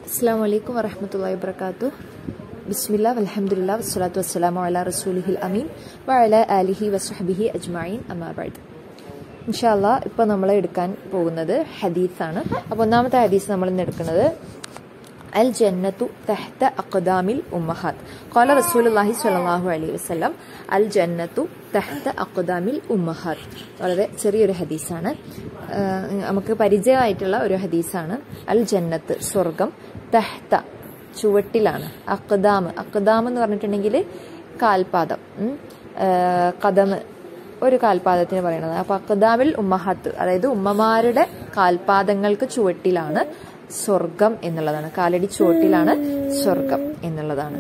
അസ്സാം വലൈക്കും വറഹമത്തല്ലാ വാബർക്കാത്തു ബിസ്മില്ല വലഹമുല്ല വസ്സലാത്തു വസ്സലാമു അല റസൂലിഹിൽ അമീൻ വഅല ആലിഹി വസ്ഹബിഹി അജ്മഈൻ അമാബാദ് ഇൻഷാല്ല ഇപ്പോൾ നമ്മൾ എടുക്കാൻ പോകുന്നത് ഹദീസാണ് അപ്പോൾ ഒന്നാമത്തെ ഹദീസ് നമ്മൾ ഇന്ന് എടുക്കുന്നത് അൽ ജന്നത്തു തഹ്ത അഖ്ദാമിൽ ഉമ്മഹാത്ത് ഖാല റസൂലുള്ളാഹി സ്വല്ലല്ലാഹു അലൈഹി വസല്ലം അൽ ജന്നത്തു തഹ്ത അഖ്ദാമിൽ ഉമ്മഹാത്ത് വളരെ ചെറിയൊരു ഹദീസാണ് ആഹ് നമുക്ക് പരിചയമായിട്ടുള്ള ഒരു ഹദീസാണ് അൽ ജന്നത്ത് സ്വർഗം തഹ്ത ചുവട്ടിലാണ് അഖ്ദാം അഖ്ദാം എന്ന് പറഞ്ഞിട്ടുണ്ടെങ്കിൽ കാൽപാദം ഉം. ആഹ് കദമ് ഒരു കാൽപാദത്തിന് പറയുന്നത് അപ്പൊ അഖ്ദാമിൽ ഉമ്മഹത്ത് അതായത് ഉമ്മമാരുടെ കാൽപാദങ്ങൾക്ക് ചുവട്ടിലാണ് സ്വർഗം എന്നുള്ളതാണ് കാലടി ചുവട്ടിലാണ് സ്വർഗം എന്നുള്ളതാണ്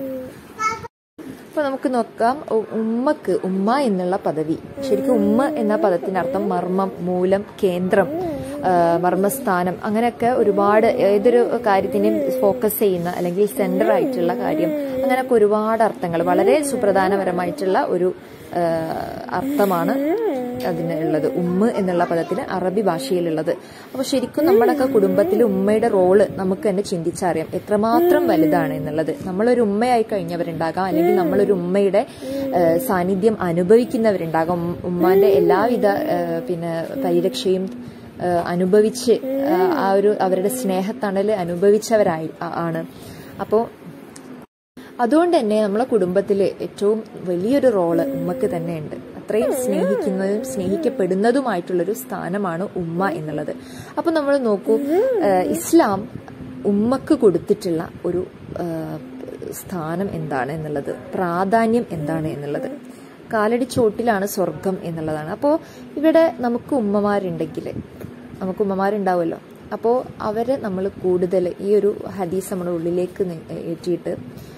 അപ്പൊ നമുക്ക് നോക്കാം ഉ- ഉമ്മക്ക് ഉമ്മ എന്നുള്ള പദവി ശരിക്കും ഉമ്മ എന്ന പദത്തിന്റെ അർത്ഥം മർമ്മം മൂലം കേന്ദ്രം ആ, മർമ്മസ്ഥാനം അങ്ങനെയൊക്കെ ഒരുപാട് ഏതൊരു കാര്യത്തിനെയും ഫോക്കസ് ചെയ്യുന്ന അല്ലെങ്കിൽ സെന്റർ ആയിട്ടുള്ള കാര്യം അങ്ങനെയൊക്കെ ഒരുപാട് അർത്ഥങ്ങൾ വളരെ സുപ്രധാനപരമായിട്ടുള്ള ഒരു ആ, അർത്ഥമാണ് അതിന് ഉള്ളത് ഉമ്മ എന്നുള്ള പദത്തിന് അറബി ഭാഷയിലുള്ളത് അപ്പൊ ശരിക്കും നമ്മുടെയൊക്കെ കുടുംബത്തിൽ ഉമ്മയുടെ റോള് നമുക്ക് തന്നെ ചിന്തിച്ചറിയാം എത്രമാത്രം വലുതാണ് എന്നുള്ളത് നമ്മളൊരു ഉമ്മയായി കഴിഞ്ഞവരുണ്ടാകാം അല്ലെങ്കിൽ നമ്മളൊരു ഉമ്മയുടെ ആ, സാന്നിധ്യം അനുഭവിക്കുന്നവരുണ്ടാകാം ഉം- ഉമ്മാന്റെ എല്ലാവിധ ആ, പിന്നെ പരിരക്ഷയും ആ, അനുഭവിച്ച് ആ, ആ ഒരു അവരുടെ സ്നേഹത്തണല് അനുഭവിച്ചവരായി ആ- ആണ് അപ്പോൾ അതുകൊണ്ട് തന്നെ നമ്മളെ കുടുംബത്തിൽ ഏറ്റവും വലിയൊരു റോള് ഉമ്മക്ക് തന്നെയുണ്ട് അത്രയും സ്നേഹിക്കുന്നതും സ്നേഹിക്കപ്പെടുന്നതുമായിട്ടുള്ളൊരു സ്ഥാനമാണ് ഉമ്മ എന്നുള്ളത് അപ്പൊ നമ്മൾ നോക്കൂ ഏഹ് ഇസ്ലാം ഉമ്മക്ക് കൊടുത്തിട്ടുള്ള ഒരു ഏഹ് സ്ഥാനം എന്താണ് എന്നുള്ളത് പ്രാധാന്യം എന്താണ് എന്നുള്ളത് കാലടി ചോട്ടിലാണ് സ്വർഗം എന്നുള്ളതാണ് അപ്പോൾ ഇവിടെ നമുക്ക് ഉമ്മമാരുണ്ടെങ്കിൽ നമുക്ക് ഉമ്മമാരുണ്ടാവുമല്ലോ അപ്പോൾ അവരെ നമ്മൾ കൂടുതൽ ഈ ഒരു ഹദീസ് നമ്മുടെ ഉള്ളിലേക്ക് നി- ഏറ്റിയിട്ട്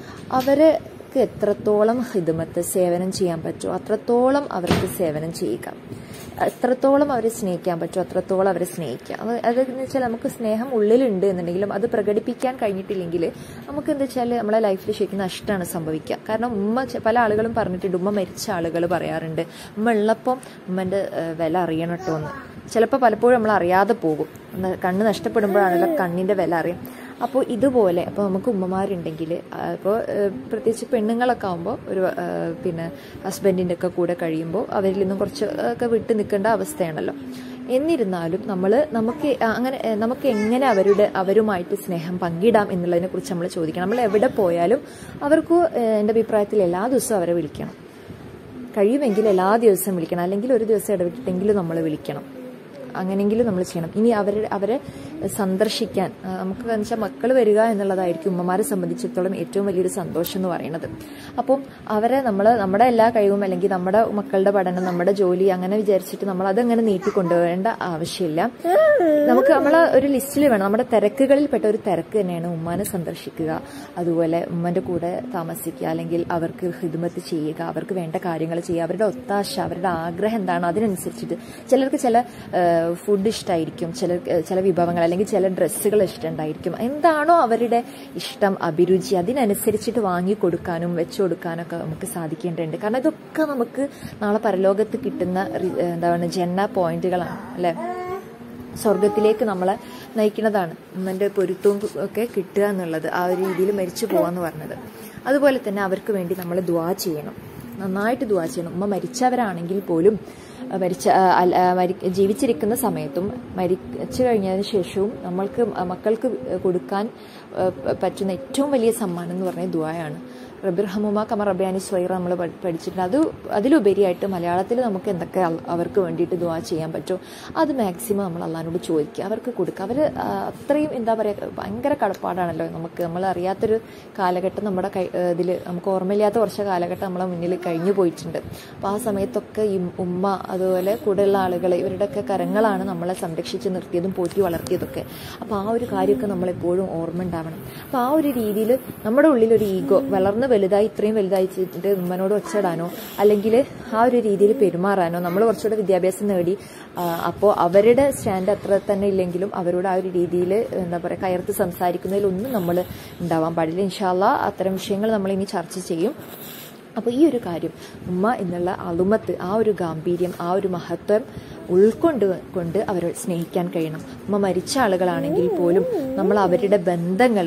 അവർക്ക് എത്രത്തോളം ഹിദമത്ത് സേവനം ചെയ്യാൻ പറ്റുമോ അത്രത്തോളം അവർക്ക് സേവനം ചെയ്യുക എത്രത്തോളം അവരെ സ്നേഹിക്കാൻ പറ്റുമോ അത്രത്തോളം അവരെ സ്നേഹിക്കുക അത് അതെന്ന് വെച്ചാൽ നമുക്ക് സ്നേഹം ഉള്ളിലുണ്ട് എന്നുണ്ടെങ്കിലും അത് പ്രകടിപ്പിക്കാൻ കഴിഞ്ഞിട്ടില്ലെങ്കിൽ നമുക്ക് എന്താ വെച്ചാൽ നമ്മളെ ലൈഫിൽ ശരിക്കും നഷ്ടമാണ് സംഭവിക്കുക കാരണം ഉമ്മ ചെ- പല ആളുകളും പറഞ്ഞിട്ടുണ്ട് ഉമ്മ മരിച്ച ആളുകൾ പറയാറുണ്ട് ഉമ്മ ഉള്ളപ്പം ഉമ്മൻ്റെ ഏഹ്, വില അറിയണം കേട്ടോ എന്ന് ചിലപ്പോൾ പലപ്പോഴും നമ്മൾ അറിയാതെ പോകും ഒന്ന് കണ്ണ് നഷ്ടപ്പെടുമ്പോഴാണല്ലോ കണ്ണിന്റെ വില അറിയാം അപ്പോൾ ഇതുപോലെ അപ്പോൾ നമുക്ക് ഉമ്മമാരുണ്ടെങ്കിൽ ഇപ്പോൾ പ്രത്യേകിച്ച് പെണ്ണുങ്ങളൊക്കെ ആകുമ്പോൾ ഒരു ആ, പിന്നെ ഹസ്ബൻഡിൻ്റെ ഒക്കെ കൂടെ കഴിയുമ്പോൾ അവരിൽ നിന്നും കുറച്ച് ഒക്കെ വിട്ട് നിൽക്കേണ്ട അവസ്ഥയാണല്ലോ എന്നിരുന്നാലും നമ്മൾ നമുക്ക് അങ്ങനെ ഏ, നമുക്ക് എങ്ങനെ അവരുടെ അവരുമായിട്ട് സ്നേഹം പങ്കിടാം എന്നുള്ളതിനെ കുറിച്ച് നമ്മൾ ചോദിക്കണം നമ്മൾ എവിടെ പോയാലും അവർക്ക് ഏ, എൻ്റെ അഭിപ്രായത്തിൽ എല്ലാ ദിവസവും അവരെ വിളിക്കണം കഴിയുമെങ്കിൽ എല്ലാ ദിവസവും വിളിക്കണം അല്ലെങ്കിൽ ഒരു ദിവസം ഇടവിട്ടെങ്കിലും നമ്മൾ വിളിക്കണം അങ്ങനെയെങ്കിലും നമ്മൾ ചെയ്യണം ഇനി അവരെ അവരെ സന്ദർശിക്കാൻ ആ, നമുക്ക് എന്ന് വെച്ചാൽ മക്കൾ വരിക എന്നുള്ളതായിരിക്കും ഉമ്മമാരെ സംബന്ധിച്ചിടത്തോളം ഏറ്റവും വലിയൊരു സന്തോഷം എന്ന് പറയുന്നത് അപ്പം അവരെ നമ്മൾ നമ്മുടെ എല്ലാ കഴിവും അല്ലെങ്കിൽ നമ്മുടെ മക്കളുടെ പഠനം നമ്മുടെ ജോലി അങ്ങനെ വിചാരിച്ചിട്ട് നമ്മൾ അതങ്ങനെ നീട്ടിക്കൊണ്ടുവരേണ്ട ആവശ്യമില്ല നമുക്ക് നമ്മൾ ഒരു ലിസ്റ്റിൽ വേണം നമ്മുടെ തിരക്കുകളിൽപ്പെട്ട ഒരു തിരക്ക് തന്നെയാണ് ഉമ്മാനെ സന്ദർശിക്കുക അതുപോലെ ഉമ്മന്റെ കൂടെ താമസിക്കുക അല്ലെങ്കിൽ അവർക്ക് ഹിദ്മത്ത് ചെയ്യുക അവർക്ക് വേണ്ട കാര്യങ്ങൾ ചെയ്യുക അവരുടെ ഒത്താശ അവരുടെ ആഗ്രഹം എന്താണ് അതിനനുസരിച്ചിട്ട് ചിലർക്ക് ചില ഫുഡ് ഇഷ്ടമായിരിക്കും ചില ചില വിഭവങ്ങൾ അല്ലെങ്കിൽ ചില ഡ്രസ്സുകൾ ഇഷ്ടമുണ്ടായിരിക്കും എന്താണോ അവരുടെ ഇഷ്ടം അഭിരുചി അതിനനുസരിച്ചിട്ട് വാങ്ങി കൊടുക്കാനും വെച്ചു കൊടുക്കാനൊക്കെ നമുക്ക് സാധിക്കേണ്ടതുണ്ട് കാരണം ഇതൊക്കെ നമുക്ക് നാളെ പരലോകത്ത് കിട്ടുന്ന റി- എന്താണ് ജന്ന പോയിന്റുകളാണ് അല്ലെ സ്വർഗത്തിലേക്ക് നമ്മളെ നയിക്കുന്നതാണ് ഉമ്മന്റെ പൊരുത്തവും ഒക്കെ കിട്ടുക എന്നുള്ളത് ആ ഒരു രീതിയിൽ മരിച്ചു പോവാന്ന് പറഞ്ഞത് അതുപോലെ തന്നെ അവർക്ക് വേണ്ടി നമ്മൾ ദ്വാ ചെയ്യണം നന്നായിട്ട് ദ്വാ ചെയ്യണം ഉമ്മ മരിച്ചവരാണെങ്കിൽ പോലും ആ, മരിച്ച ആ, അല്ല, ആ, മരി ജീവിച്ചിരിക്കുന്ന സമയത്തും മരിച്ചു കഴിഞ്ഞതിന് ശേഷവും നമ്മൾക്ക് മക്കൾക്ക് കൊടുക്കാൻ ആ, പറ്റുന്ന ഏറ്റവും വലിയ സമ്മാനം എന്ന് പറഞ്ഞാൽ ദ്വായാണ് റബിർ ഹമുമ കമർ റബ്യാനി സ്വൈറ നമ്മൾ പഠിച്ചിട്ടുണ്ട് അത് അതിലുപരിയായിട്ട് മലയാളത്തിൽ നമുക്ക് എന്തൊക്കെ അൽ- അവർക്ക് വേണ്ടിയിട്ട് ദ്വാ ചെയ്യാൻ പറ്റുമോ അത് മാക്സിമം നമ്മൾ അള്ളഹാനോട് ചോദിക്കുക അവർക്ക് കൊടുക്കുക അവർ അത്രയും എന്താ പറയുക ഭയങ്കര കടപ്പാടാണല്ലോ നമുക്ക് നമ്മൾ അറിയാത്തൊരു കാലഘട്ടം നമ്മുടെ കൈ ഇതിൽ നമുക്ക് ഓർമ്മയില്ലാത്ത കുറച്ച് കാലഘട്ടം നമ്മളെ മുന്നിൽ കഴിഞ്ഞു പോയിട്ടുണ്ട് അപ്പോൾ ആ സമയത്തൊക്കെ ഈ ഉമ്മ അതുപോലെ കൂടെയുള്ള ആളുകൾ ഇവരുടെയൊക്കെ കരങ്ങളാണ് നമ്മളെ സംരക്ഷിച്ച് നിർത്തിയതും പോറ്റി വളർത്തിയതൊക്കെ അപ്പോൾ ആ ഒരു കാര്യമൊക്കെ നമ്മളെപ്പോഴും ഓർമ്മ ഉണ്ടാവണം അപ്പോൾ ആ ഒരു രീതിയിൽ നമ്മുടെ ഉള്ളിൽ ഒരു ഈഗോ വളർന്ന് വലുതായി ഇത്രയും വലുതായിട്ട് ഉമ്മനോട് ഒച്ചടാനോ അല്ലെങ്കിൽ ആ ഒരു രീതിയിൽ പെരുമാറാനോ നമ്മൾ കുറച്ചുകൂടെ വിദ്യാഭ്യാസം നേടി അപ്പോൾ അവരുടെ സ്റ്റാൻഡ് അത്ര തന്നെ ഇല്ലെങ്കിലും അവരോട് ആ ഒരു രീതിയിൽ എന്താ പറയുക കയർത്ത് സംസാരിക്കുന്നതിലൊന്നും നമ്മൾ ഉണ്ടാവാൻ പാടില്ല ഇൻഷാല്ല അത്തരം വിഷയങ്ങൾ നമ്മൾ ഇനി ചർച്ച ചെയ്യും അപ്പോൾ ഈ ഒരു കാര്യം ഉമ്മ എന്നുള്ള അളുമത്ത് ആ ഒരു ഗാംഭീര്യം ആ ഒരു മഹത്വം ഉൾക്കൊണ്ട് കൊണ്ട് അവരെ സ്നേഹിക്കാൻ കഴിയണം ഉമ്മ മരിച്ച ആളുകളാണെങ്കിൽ പോലും നമ്മൾ അവരുടെ ബന്ധങ്ങൾ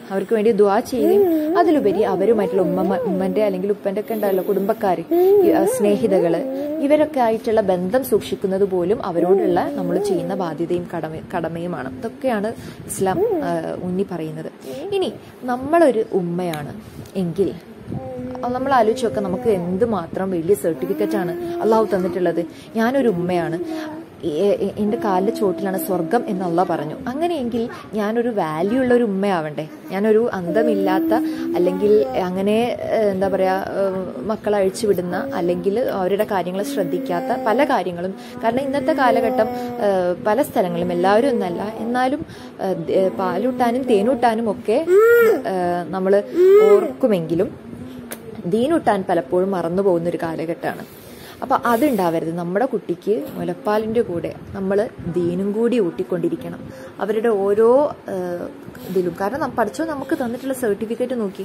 അവർക്ക് വേണ്ടി ദുവാ ചെയ്യുകയും അതിലുപരി അവരുമായിട്ടുള്ള ഉമ്മ ഉമ്മന്റെ അല്ലെങ്കിൽ ഉപ്പന്റെ ഒക്കെ ഉണ്ടായല്ലോ കുടുംബക്കാർ സ്നേഹിതകള് ഇവരൊക്കെ ആയിട്ടുള്ള ബന്ധം സൂക്ഷിക്കുന്നത് പോലും അവരോടുള്ള നമ്മൾ ചെയ്യുന്ന ബാധ്യതയും കടമ കടമയുമാണ് ഇതൊക്കെയാണ് ഇസ്ലാം ആ, ഊന്നി പറയുന്നത് ഇനി നമ്മളൊരു ഉമ്മയാണ് എങ്കിൽ അത് നമ്മൾ ആലോചിച്ച് നോക്കാം നമുക്ക് എന്തുമാത്രം വലിയ സർട്ടിഫിക്കറ്റ് ആണ് അള്ളാഹു തന്നിട്ടുള്ളത് ഞാനൊരു ഉമ്മയാണ് എ- എ- എന്റെ കാലിന്റെ ചോട്ടിലാണ് സ്വർഗം എന്ന് അള്ളാഹ് പറഞ്ഞു അങ്ങനെയെങ്കിൽ ഞാനൊരു വാല്യൂ ഉള്ള ഒരു ഉമ്മയാവണ്ടേ ഞാനൊരു അന്തമില്ലാത്ത അല്ലെങ്കിൽ അങ്ങനെ ഏഹ്, എന്താ പറയാ ഏഹ്, മക്കളെ അഴിച്ചു വിടുന്ന അല്ലെങ്കിൽ അവരുടെ കാര്യങ്ങൾ ശ്രദ്ധിക്കാത്ത പല കാര്യങ്ങളും കാരണം ഇന്നത്തെ കാലഘട്ടം ഏഹ്, പല സ്ഥലങ്ങളിലും എല്ലാവരും ഒന്നല്ല എന്നാലും ഏഹ്, ദ- പാലൂട്ടാനും തേനൂട്ടാനും ഒക്കെ നമ്മൾ ഓർക്കുമെങ്കിലും ദീനൂട്ടാൻ പലപ്പോഴും മറന്നു പോകുന്ന ഒരു കാലഘട്ടമാണ് അപ്പൊ അതുണ്ടാവരുത് നമ്മുടെ കുട്ടിക്ക് മുലപ്പാലിന്റെ കൂടെ നമ്മൾ ദീനും കൂടി ഊട്ടിക്കൊണ്ടിരിക്കണം അവരുടെ ഓരോ ഏഹ്, ഇതിലും കാരണം നം- പഠിച്ചോ നമുക്ക് തന്നിട്ടുള്ള സർട്ടിഫിക്കറ്റ് നോക്കി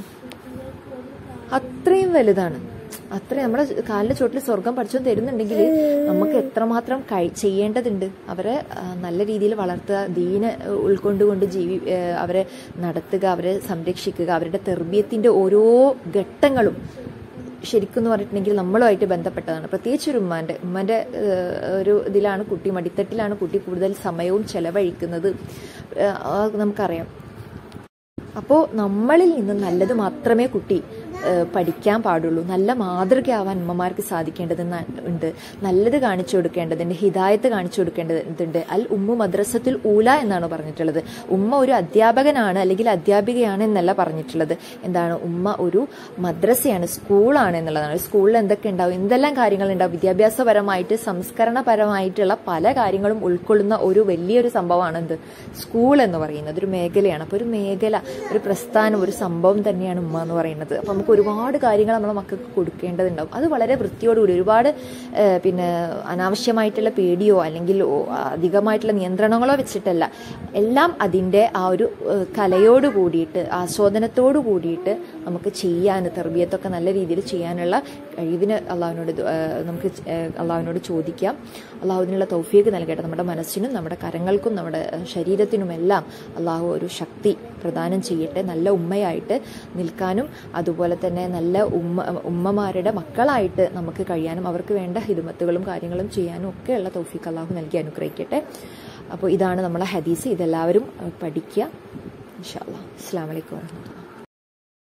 അത്രയും വലുതാണ് അത്രയും നമ്മുടെ കാലിന്റെ ചോട്ടിൽ സ്വർഗം പഠിച്ചോ തരുന്നുണ്ടെങ്കിൽ നമുക്ക് എത്രമാത്രം കഴി ചെയ്യേണ്ടതുണ്ട് അവരെ ആ, നല്ല രീതിയിൽ വളർത്തുക ദീന ഉൾക്കൊണ്ടുകൊണ്ട് ജീവി ഏ, അവരെ നടത്തുക അവരെ സംരക്ഷിക്കുക അവരുടെ തെർബീയത്തിന്റെ ഓരോ ഘട്ടങ്ങളും ശരിക്കും എന്ന് പറഞ്ഞിട്ടുണ്ടെങ്കിൽ നമ്മളുമായിട്ട് ബന്ധപ്പെട്ടതാണ് പ്രത്യേകിച്ച് ഒരു ഉമ്മാന്റെ ഉമ്മാന്റെ ഏഹ്, ഒരു ഇതിലാണ് കുട്ടി മടിത്തട്ടിലാണ് കുട്ടി കൂടുതൽ സമയവും ചെലവഴിക്കുന്നത് ഏഹ്, ആ നമുക്കറിയാം അപ്പോൾ നമ്മളിൽ നിന്ന് നല്ലത് മാത്രമേ കുട്ടി ഏഹ്, പഠിക്കാൻ പാടുള്ളൂ നല്ല മാതൃകയാവാൻ ഉമ്മമാർക്ക് സാധിക്കേണ്ടത് ഉണ്ട് നല്ലത് കാണിച്ചു കൊടുക്കേണ്ടതുണ്ട് ഹിദായത്ത് കാണിച്ചു കൊടുക്കേണ്ടതുണ്ട് അൽ ഉമ്മു മദ്രസത്തിൽ ഊല എന്നാണ് പറഞ്ഞിട്ടുള്ളത് ഉമ്മ ഒരു അധ്യാപകനാണ് അല്ലെങ്കിൽ അധ്യാപികയാണ് എന്നല്ല പറഞ്ഞിട്ടുള്ളത് എന്താണ് ഉമ്മ ഒരു മദ്രസയാണ് സ്കൂളാണ് എന്നുള്ളതാണ് സ്കൂളിൽ എന്തൊക്കെ ഉണ്ടാവും എന്തെല്ലാം കാര്യങ്ങൾ ഉണ്ടാവും വിദ്യാഭ്യാസപരമായിട്ട് സംസ്കരണപരമായിട്ടുള്ള പല കാര്യങ്ങളും ഉൾക്കൊള്ളുന്ന ഒരു വലിയൊരു സംഭവമാണ് എന്ത് സ്കൂൾ എന്ന് പറയുന്നത് ഒരു മേഖലയാണ് അപ്പോൾ ഒരു മേഖല ഒരു പ്രസ്ഥാനം ഒരു സംഭവം തന്നെയാണ് ഉമ്മ എന്ന് പറയുന്നത് അപ്പോൾ നമുക്ക് ഒരുപാട് കാര്യങ്ങൾ നമ്മളെ മക്കൾക്ക് കൊടുക്കേണ്ടതുണ്ടാവും അത് വളരെ വൃത്തിയോടുകൂടി ഒരുപാട് ഏഹ്, പിന്നെ അനാവശ്യമായിട്ടുള്ള പേടിയോ അല്ലെങ്കിൽ ഓ, അധികമായിട്ടുള്ള നിയന്ത്രണങ്ങളോ വെച്ചിട്ടല്ല എല്ലാം അതിൻ്റെ ആ ഒരു ഏഹ്, കലയോട് കൂടിയിട്ട് ആസ്വാദനത്തോട് കൂടിയിട്ട് നമുക്ക് ചെയ്യാൻ തെർബിയത്തൊക്കെ നല്ല രീതിയിൽ ചെയ്യാനുള്ള കഴിവിന് അള്ളാഹുവിനോട് ദു- ഏഹ്, നമുക്ക് ച- ഏഹ്, അള്ളാഹുവിനോട് ചോദിക്കാം അള്ളാഹുവിനുള്ള തൗഫീക്ക് നൽകട്ടെ നമ്മുടെ മനസ്സിനും നമ്മുടെ കരങ്ങൾക്കും നമ്മുടെ ഏഹ്, ശരീരത്തിനുമെല്ലാം അള്ളാഹു ഒരു ശക്തി പ്രദാനം ചെയ്യട്ടെ നല്ല ഉമ്മയായിട്ട് നിൽക്കാനും അതുപോലെ തന്നെ നല്ല ഉമ്മ ഉമ്മമാരുടെ മക്കളായിട്ട് നമുക്ക് കഴിയാനും അവർക്ക് വേണ്ട ഹിദമത്തുകളും കാര്യങ്ങളും ചെയ്യാനും ഒക്കെയുള്ള തൗഫീക്ക് അള്ളാഹു നൽകി അനുഗ്രഹിക്കട്ടെ അപ്പോൾ ഇതാണ് നമ്മളെ ഹദീസ് ഇതെല്ലാവരും ഏഹ്, പഠിക്കുക ഇൻഷാ അല്ലാ അസ്സാം വലൈക്കും വാഹമത്തുള്ള